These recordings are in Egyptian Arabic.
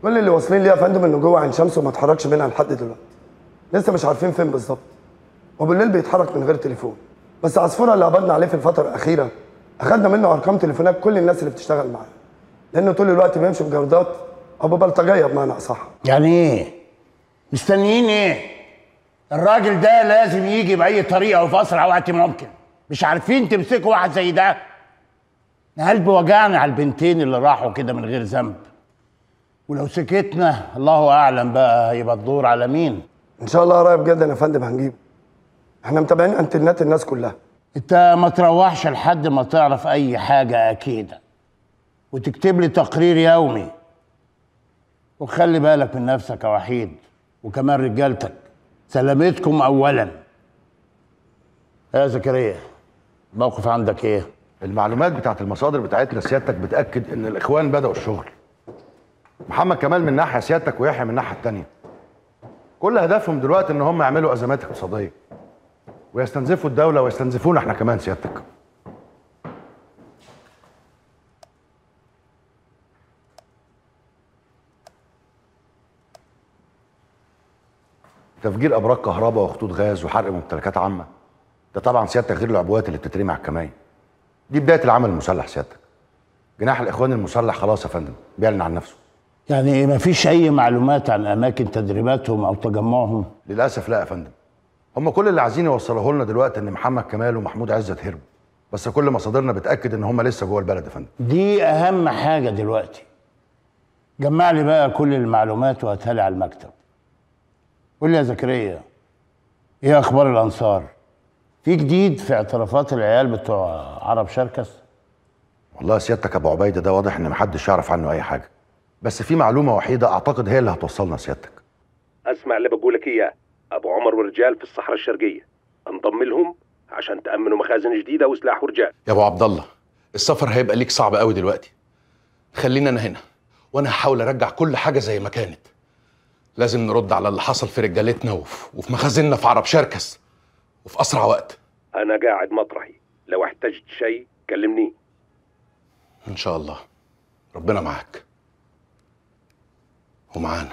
كل اللي واصلين ليه يا فندم انه جوه عين شمس وما اتحركش منها لحد دلوقتي لسه مش عارفين فين بالظبط وبالليل بيتحرك من غير تليفون بس عصفوره اللي قبضنا عليه في الفتره الاخيره اخدنا منه ارقام تليفونات كل الناس اللي بتشتغل معاه لانه طول الوقت بيمشي بجردات او ببلطجيه بمعنى اصح يعني ايه مستنيين ايه الراجل ده لازم يجي باي طريقه وفي اسرع وقت ممكن مش عارفين تمسكوا واحد زي ده أنا قلبي وجعني على البنتين اللي راحوا كده من غير ذنب ولو سكتنا الله اعلم بقى هيبقى الدور على مين ان شاء الله قريب جدا يا فندم هنجيبه احنا متابعين انترنت الناس كلها انت ما تروحش لحد ما تعرف اي حاجه اكيده وتكتب لي تقرير يومي وخلي بالك من نفسك يا وحيد وكمان رجالتك سلامتكم اولا يا زكريا الموقف عندك ايه المعلومات بتاعت المصادر بتاعتنا سيادتك بتاكد ان الاخوان بداوا الشغل محمد كمال من ناحيه سيادتك ويحيى من الناحيه التانيه كل هدفهم دلوقتي ان هم يعملوا ازمات اقتصاديه ويستنزفوا الدوله ويستنزفونا احنا كمان سيادتك تفجير ابراج كهرباء وخطوط غاز وحرق ممتلكات عامه ده طبعا سيادتك غير العبوات اللي بتترمي على الكمائن دي بدايه العمل المسلح سيادتك جناح الاخوان المسلح خلاص يا فندم بيعلن عن نفسه يعني ما فيش اي معلومات عن اماكن تدريباتهم او تجمعهم للاسف لا يا فندم هم كل اللي عايزين يوصلوه لنا دلوقتي ان محمد كمال ومحمود عزت هربوا بس كل مصادرنا بتاكد ان هم لسه جوه البلد يا فندم دي اهم حاجه دلوقتي جمع لي بقى كل المعلومات وهاتها لي على المكتب قول لي يا زكريا ايه اخبار الانصار في جديد في اعترافات العيال بتوع عرب شركس والله سيادتك ابو عبيده ده واضح ان محدش يعرف عنه اي حاجه بس في معلومه وحيده اعتقد هي اللي هتوصلنا سيادتك اسمع اللي بقولك اياه ابو عمر ورجال في الصحراء الشرقيه انضم لهم عشان تامنوا مخازن جديده وسلاح ورجال يا ابو عبد الله السفر هيبقى ليك صعب قوي دلوقتي خلينا انا هنا وانا هحاول ارجع كل حاجه زي ما كانت لازم نرد على اللي حصل في رجالتنا وفي, وفي مخازننا في عرب شركس وفي اسرع وقت انا قاعد مطرحي لو احتجت شيء كلمني ان شاء الله ربنا معاك ومعانا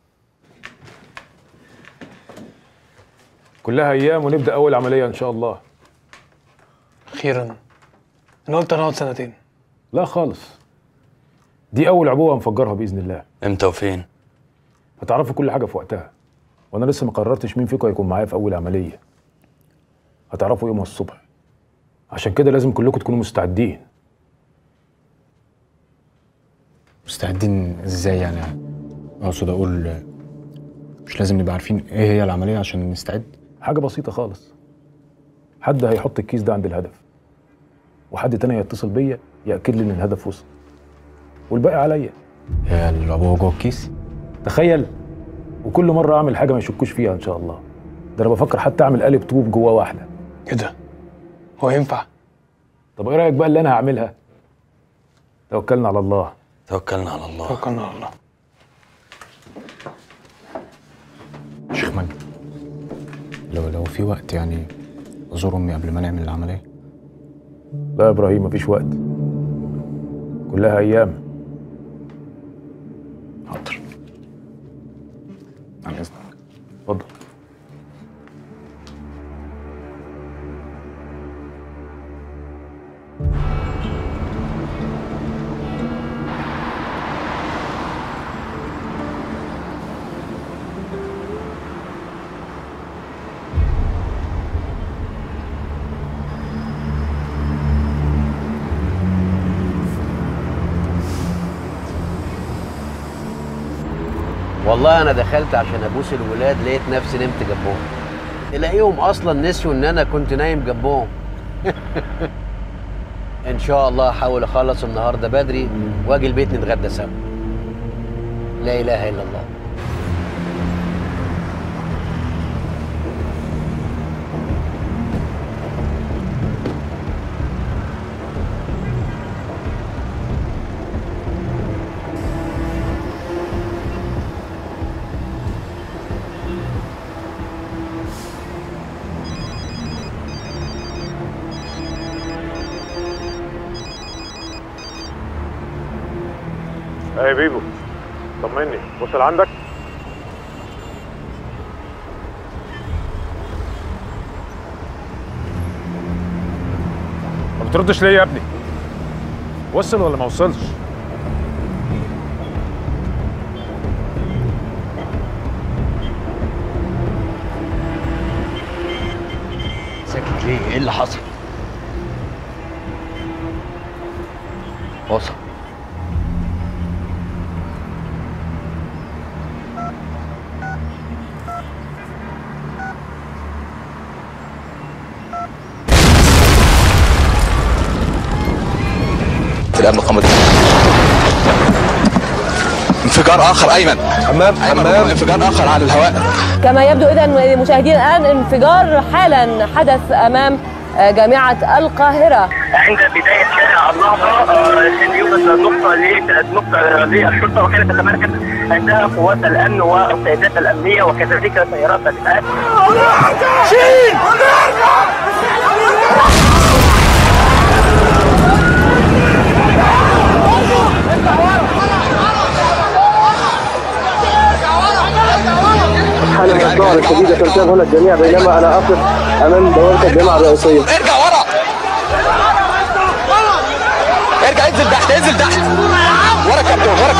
كلها ايام ونبدا اول عمليه ان شاء الله اخيرا انا قلت هنقعد سنتين لا خالص دي اول عبوه هنفجرها باذن الله امتى وفين هتعرفوا كل حاجه في وقتها وانا لسه ما قررتش مين فيكم هيكون معايا في اول عمليه هتعرفوا يومها الصبح عشان كده لازم كلكم تكونوا مستعدين مستعدين ازاي يعني اقصد اقول مش لازم نبقى عارفين ايه هي العمليه عشان نستعد حاجه بسيطه خالص حد هيحط الكيس ده عند الهدف وحد تاني هيتصل بيا ياكد لي ان الهدف وصل والباقي عليا هي العبوه جوه الكيس تخيل وكل مره اعمل حاجه ما يشكوش فيها ان شاء الله ده انا بفكر حتى اعمل قالب طوب جوه واحده ايه ده هو ينفع طب ايه رايك بقى اللي انا هعملها توكلنا على الله توكلنا على الله توكلنا على الله شيخ مجد لو لو في وقت يعني ازور امي قبل ما نعمل العمليه لا يا ابراهيم مفيش وقت كلها ايام حاضر عن اذنك اتفضل والله انا دخلت عشان ابوس الولاد لقيت نفسي نمت جنبهم تلاقيهم اصلا نسيوا ان انا كنت نايم جنبهم ان شاء الله هحاول اخلص النهارده بدري واجي البيت نتغدى سوا لا اله الا الله ايه يا بيبو طب طمني وصل عندك ما بتردش ليه يا ابني وصل ولا ما وصلش ساكت ليه؟ ايه اللي حصل؟ وصل الامن قامت انفجار اخر ايمن حمام حمام انفجار اخر على الهواء كما يبدو اذا مشاهدينا الان انفجار حالا حدث امام جامعه القاهره عند بداية شارع النهضة آه، كان يوجد نقطة لنقطة للشرطة وكانت تتمركز عندها قوات الأمن والقيادات الأمنية وكذلك سيارات الإسعاف حالة الذعر الشديدة تمتاز هنا الجميع بينما أنا أقف أمام بوابة الجامعة الرئيسية ارجع ورا ارجع انزل تحت انزل تحت ورا كابتن ورا